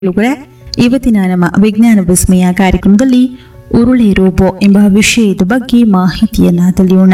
ಕೇಳುಗರೆ ಇವತ್ತಿನ ನಮ್ಮ ವಿಜ್ಞಾನ ವಿಸ್ಮಯ ಕಾರ್ಯಕ್ರಮದಲ್ಲಿ ಉರುಳೆ ರೋಬೋ ಎಂಬ ವಿಷಯದ ಬಗ್ಗೆ ಮಾಹಿತಿಯನ್ನ ತಿಳಿಯೋಣ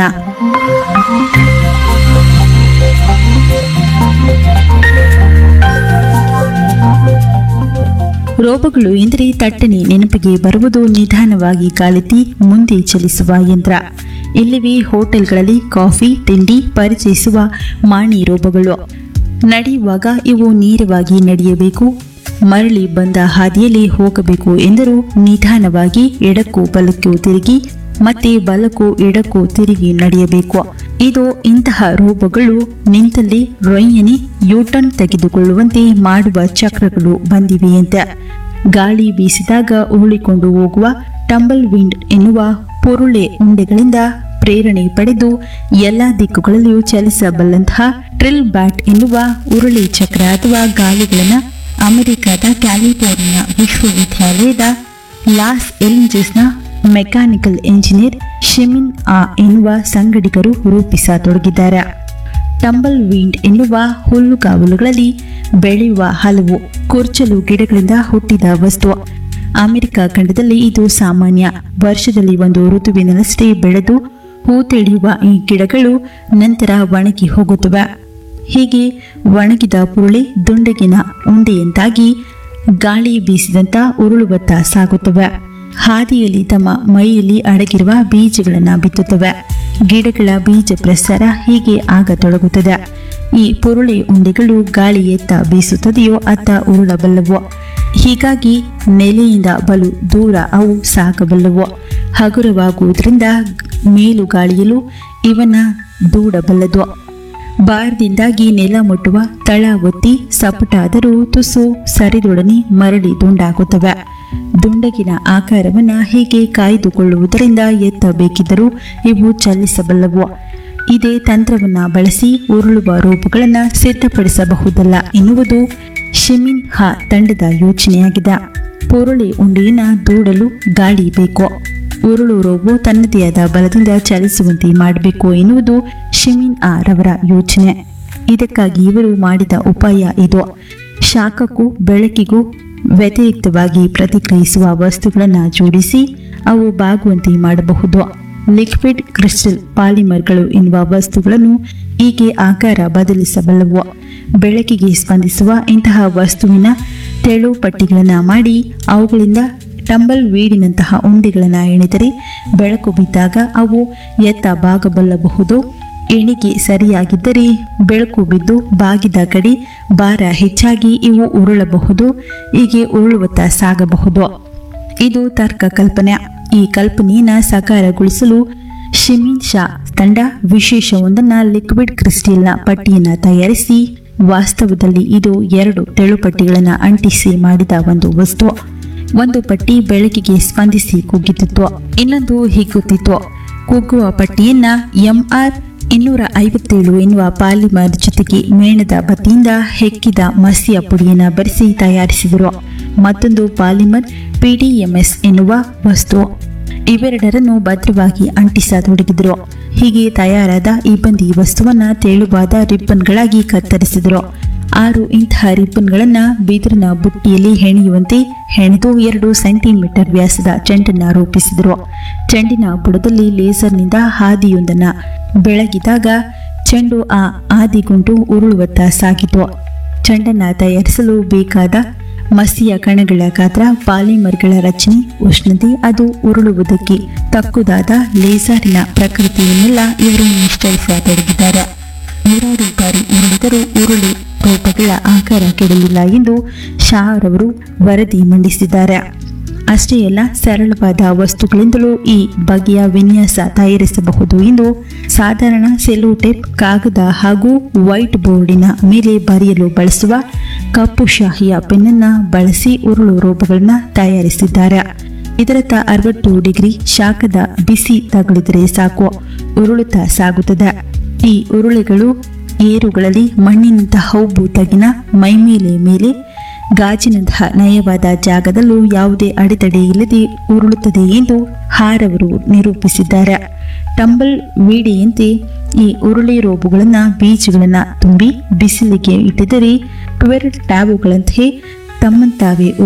ರೋಬೋಗಳು ಎಂದರೆ ತಟ್ಟನೆ ನೆನಪಿಗೆ ಬರುವುದು ನಿಧಾನವಾಗಿ ಗಾಳಿತಿ ಮುಂದೆ ಚಲಿಸುವ ಯಂತ್ರ ಇಲ್ಲಿವೆ ಹೋಟೆಲ್ಗಳಲ್ಲಿ ಕಾಫಿ ತಿಂಡಿ ಪರಿಚಯಿಸುವ ಮಾಣಿ ರೋಬೋಗಳು ನಡೆಯುವಾಗ ಇವು ನೇರವಾಗಿ ನಡೆಯಬೇಕು ಮರಳಿ ಬಂದ ಹಾದಿಯಲ್ಲಿ ಹೋಗಬೇಕು ಎಂದರೂ ನಿಧಾನವಾಗಿ ಎಡಕ್ಕೂ ಬಲಕ್ಕೂ ತಿರುಗಿ ಮತ್ತೆ ಬಲಕ್ಕೂ ಎಡಕ್ಕೂ ತಿರುಗಿ ನಡೆಯಬೇಕು ಇದು ಇಂತಹ ರೋಬೋಗಳು ನಿಂತಲ್ಲಿ ರೊಯ್ಯನೆ ಯೂಟರ್ನ್ ತೆಗೆದುಕೊಳ್ಳುವಂತೆ ಮಾಡುವ ಚಕ್ರಗಳು ಬಂದಿವೆಯಂತೆ ಗಾಳಿ ಬೀಸಿದಾಗ ಉರುಳಿಕೊಂಡು ಹೋಗುವ ಟಂಬಲ್ ವಿಂಡ್ ಎನ್ನುವ ಪುರುಳೆ ಉಂಡೆಗಳಿಂದ ಪ್ರೇರಣೆ ಪಡೆದು ಎಲ್ಲ ದಿಕ್ಕುಗಳಲ್ಲಿಯೂ ಚಲಿಸಬಲ್ಲಂತಹ ಟ್ರಿಲ್ ಬ್ಯಾಟ್ ಎನ್ನುವ ಉರುಳಿ ಚಕ್ರ ಅಥವಾ ಗಾಲಿಗಳನ್ನು ಅಮೆರಿಕದ ಕ್ಯಾಲಿಫೋರ್ನಿಯಾ ವಿಶ್ವವಿದ್ಯಾಲಯದ ಲಾಸ್ ಏಂಜಲ್ಸ್ನ ಮೆಕ್ಯಾನಿಕಲ್ ಇಂಜಿನಿಯರ್ ಶಿಮಿನ್ ಆ ಎನ್ನುವ ಸಂಗಡಿಗರು ರೂಪಿಸತೊಡಗಿದ್ದಾರೆ ಟಂಬಲ್ ವೀಂಡ್ ಎನ್ನುವ ಹುಲ್ಲುಗಾವಲುಗಳಲ್ಲಿ ಬೆಳೆಯುವ ಹಲವು ಕುರ್ಚಲು ಗಿಡಗಳಿಂದ ಹುಟ್ಟಿದ ವಸ್ತು ಅಮೆರಿಕ ಖಂಡದಲ್ಲಿ ಇದು ಸಾಮಾನ್ಯ ವರ್ಷದಲ್ಲಿ ಒಂದು ಋತುವಿನಲ್ಲಷ್ಟೇ ಬೆಳೆದು ಹೂ ತೆಳೆಯುವ ಈ ಗಿಡಗಳು ನಂತರ ಒಣಗಿ ಹೋಗುತ್ತವೆ ಹೀಗೆ ಒಣಗಿದ ಪುರುಳಿ ದುಂಡಗಿನ ಉಂಡೆಯಂತಾಗಿ ಗಾಳಿ ಬೀಸಿದಂತ ಉರುಳುವತ್ತ ಸಾಗುತ್ತವೆ ಹಾದಿಯಲ್ಲಿ ತಮ್ಮ ಮೈಯಲ್ಲಿ ಅಡಗಿರುವ ಬೀಜಗಳನ್ನು ಬಿತ್ತುತ್ತವೆ ಗಿಡಗಳ ಬೀಜ ಪ್ರಸಾರ ಹೀಗೆ ಆಗತೊಡಗುತ್ತದೆ ಈ ಪುರುಳಿ ಉಂಡೆಗಳು ಗಾಳಿ ಎತ್ತ ಬೀಸುತ್ತದೆಯೋ ಅತ್ತ ಉರುಳಬಲ್ಲವು ಹೀಗಾಗಿ ನೆಲೆಯಿಂದ ಬಲು ದೂರ ಅವು ಸಾಗಬಲ್ಲವು ಹಗುರವಾಗುವುದರಿಂದ ಮೇಲು ಗಾಳಿಯಲು ಇವನ್ನ ದೂಡಬಲ್ಲದು ಭಾರದಿಂದಾಗಿ ನೆಲ ಮುಟ್ಟುವ ತಳ ಒತ್ತಿ ಸಪಟಾದರೂ ತುಸು ಸರಿದೊಡನೆ ಮರಳಿ ದುಂಡಾಗುತ್ತವೆ ದುಂಡಗಿನ ಆಕಾರವನ್ನ ಹೀಗೆ ಕಾಯ್ದುಕೊಳ್ಳುವುದರಿಂದ ಎತ್ತಬೇಕಿದ್ದರೂ ಇವು ಚಲಿಸಬಲ್ಲವು ಇದೇ ತಂತ್ರವನ್ನ ಬಳಸಿ ಉರುಳುವ ರೂಪಗಳನ್ನು ಸಿದ್ಧಪಡಿಸಬಹುದಲ್ಲ ಎನ್ನುವುದು ಶಿಮಿನ್ ಹಾ ತಂಡದ ಯೋಚನೆಯಾಗಿದೆ ಪುರುಳಿ ಉಂಡೆಯನ್ನ ದೂಡಲು ಗಾಳಿ ಬೇಕು ಉರುಳು ರೋಬೋ ತನ್ನದೇ ಆದ ಬಲದಿಂದ ಚಲಿಸುವಂತೆ ಮಾಡಬೇಕು ಎನ್ನುವುದು ಶಿಮಿನ್ ಆ ರವರ ಯೋಚನೆ ಇದಕ್ಕಾಗಿ ಇವರು ಮಾಡಿದ ಉಪಾಯ ಇದು ಶಾಖಕ್ಕೂ ಬೆಳಕಿಗೂ ವ್ಯತಿರಿಕ್ತವಾಗಿ ಪ್ರತಿಕ್ರಿಯಿಸುವ ವಸ್ತುಗಳನ್ನು ಜೋಡಿಸಿ ಅವು ಬಾಗುವಂತೆ ಮಾಡಬಹುದು ಲಿಕ್ವಿಡ್ ಕ್ರಿಸ್ಟಲ್ ಪಾಲಿಮರ್ಗಳು ಎನ್ನುವ ವಸ್ತುಗಳನ್ನು ಹೀಗೆ ಆಕಾರ ಬದಲಿಸಬಲ್ಲವು ಬೆಳಕಿಗೆ ಸ್ಪಂದಿಸುವ ಇಂತಹ ವಸ್ತುವಿನ ತೆಳು ಪಟ್ಟಿಗಳನ್ನು ಮಾಡಿ ಅವುಗಳಿಂದ ಟಂಬಲ್ ವೀಡಿನಂತಹ ಉಂಡೆಗಳನ್ನು ಎಳೆದರೆ ಬೆಳಕು ಬಿದ್ದಾಗ ಅವು ಎತ್ತ ಬಾಗಬಲ್ಲಬಹುದು ಎಣಿಕೆ ಸರಿಯಾಗಿದ್ದರೆ ಬೆಳಕು ಬಿದ್ದು ಬಾಗಿದ ಕಡೆ ಭಾರ ಹೆಚ್ಚಾಗಿ ಇವು ಉರುಳಬಹುದು ಹೀಗೆ ಉರುಳುವತ್ತ ಸಾಗಬಹುದು ಇದು ತರ್ಕ ಕಲ್ಪನೆ ಈ ಕಲ್ಪನೆಯನ್ನ ಸಾಕಾರಗೊಳಿಸಲು ಶಿಮಿನ್ ಶಾ ತಂಡ ವಿಶೇಷವೊಂದನ್ನ ಲಿಕ್ವಿಡ್ ಕ್ರಿಸ್ಟಲ್ನ ಪಟ್ಟಿಯನ್ನ ತಯಾರಿಸಿ ವಾಸ್ತವದಲ್ಲಿ ಇದು ಎರಡು ತೆಳುಪಟ್ಟಿಗಳನ್ನು ಅಂಟಿಸಿ ಮಾಡಿದ ಒಂದು ವಸ್ತು ಒಂದು ಪಟ್ಟಿ ಬೆಳಕಿಗೆ ಸ್ಪಂದಿಸಿ ಕುಗ್ಗಿತಿತ್ತು ಇನ್ನೊಂದು ಹಿಗ್ಗುತ್ತಿತ್ತು ಕುಗ್ಗುವ ಪಟ್ಟಿಯನ್ನ ಎಂಆರ್ ಇನ್ನೂರ ಐವತ್ತೇಳು ಎನ್ನುವ ಪಾಲಿಮರ್ ಜೊತೆಗೆ ಮೇಣದ ಬತ್ತಿಯಿಂದ ಹೆಕ್ಕಿದ ಮಸಿಯ ಪುಡಿಯನ್ನು ಬರೆಸಿ ತಯಾರಿಸಿದರು ಮತ್ತೊಂದು ಪಾಲಿಮರ್ ಪಿಡಿಎಂಎಸ್ ಎನ್ನುವ ವಸ್ತು ಇವೆರಡರನ್ನು ಭದ್ರವಾಗಿ ಅಂಟಿಸತೊಡಗಿದರು ಹೀಗೆ ತಯಾರಾದ ಈ ಬಂದಿ ವಸ್ತುವನ್ನ ತೆಳುವಾದ ರಿಬ್ಬನ್ಗಳಾಗಿ ಕತ್ತರಿಸಿದರು ಆರು ಇಂತಹ ರಿಬ್ಬನ್ಗಳನ್ನು ಬಿದಿರಿನ ಬುಟ್ಟಿಯಲ್ಲಿ ಹೆಣೆಯುವಂತೆ ಹೆಣೆದು ಎರಡು ಸೆಂಟಿಮೀಟರ್ ವ್ಯಾಸದ ಚೆಂಡನ್ನ ರೂಪಿಸಿದರು ಚೆಂಡಿನ ಬುಡದಲ್ಲಿ ಲೇಸರ್ನಿಂದ ಹಾದಿಯೊಂದನ್ನು ಬೆಳಗಿದಾಗ ಚೆಂಡು ಆ ಆದಿಗುಂಟು ಉರುಳುವತ್ತ ಸಾಗಿತು ಚೆಂಡನ್ನ ತಯಾರಿಸಲು ಬೇಕಾದ ಮಸಿಯ ಕಣಗಳ ಗಾತ್ರ ಪಾಲಿಮರ್ಗಳ ರಚನೆ ಉಷ್ಣತೆ ಅದು ಉರುಳುವುದಕ್ಕೆ ತಕ್ಕುದಾದ ಲೇಸರಿನ ಪ್ರಕೃತಿಯನ್ನೆಲ್ಲ ಇವರು ನಿಶ್ಚಯಿಸತೊಡಗಿದ್ದಾರೆ ನೂರಾರು ಬಾರಿ ಉರುಳಿದರೂ ಉರುಳಿ ರೂಪಗಳ ಆಕಾರ ಕೆಡಲಿಲ್ಲ ಎಂದು ಶಾ ರವರು ವರದಿ ಮಂಡಿಸಿದ್ದಾರೆ ಅಷ್ಟೇ ಅಲ್ಲ ಸರಳವಾದ ವಸ್ತುಗಳಿಂದಲೂ ಈ ಬಗೆಯ ವಿನ್ಯಾಸ ತಯಾರಿಸಬಹುದು ಎಂದು ಸಾಧಾರಣ ಸೆಲೋಟೇಪ್ ಕಾಗದ ಹಾಗೂ ವೈಟ್ ಬೋರ್ಡಿನ ಮೇಲೆ ಬರೆಯಲು ಬಳಸುವ ಕಪ್ಪು ಶಾಹಿಯ ಪೆನ್ನನ್ನು ಬಳಸಿ ಉರುಳು ರೂಪಗಳನ್ನು ತಯಾರಿಸಿದ್ದಾರೆ ಇದರತ್ತ ಅರವತ್ತು ಡಿಗ್ರಿ ಶಾಖದ ಬಿಸಿ ತಗುಲಿದರೆ ಸಾಕು ಉರುಳುತ್ತಾ ಸಾಗುತ್ತದೆ ಈ ಉರುಳೆಗಳು ಏರುಗಳಲ್ಲಿ ಮಣ್ಣಿನಂತಹ ಹೌಬು ತಗಿನ ಮೈಮೇಲೆ ಮೇಲೆ ಗಾಜಿನಂತಹ ನಯವಾದ ಜಾಗದಲ್ಲೂ ಯಾವುದೇ ಅಡೆತಡೆ ಇಲ್ಲದೆ ಉರುಳುತ್ತದೆ ಎಂದು ಹಾರವರು ನಿರೂಪಿಸಿದ್ದಾರೆ ಟಂಬಲ್ ವೀಡಿಯಂತೆ ಈ ಉರುಳಿ ರೋಬುಗಳನ್ನು ಬೀಜಗಳನ್ನು ತುಂಬಿ ಬಿಸಿಲಿಗೆ ಇಟ್ಟಿದರೆ ಟ್ವೆಲ್ ಟ್ಯಾಬುಗಳಂತೆ ತಮ್ಮಂತಾವೇ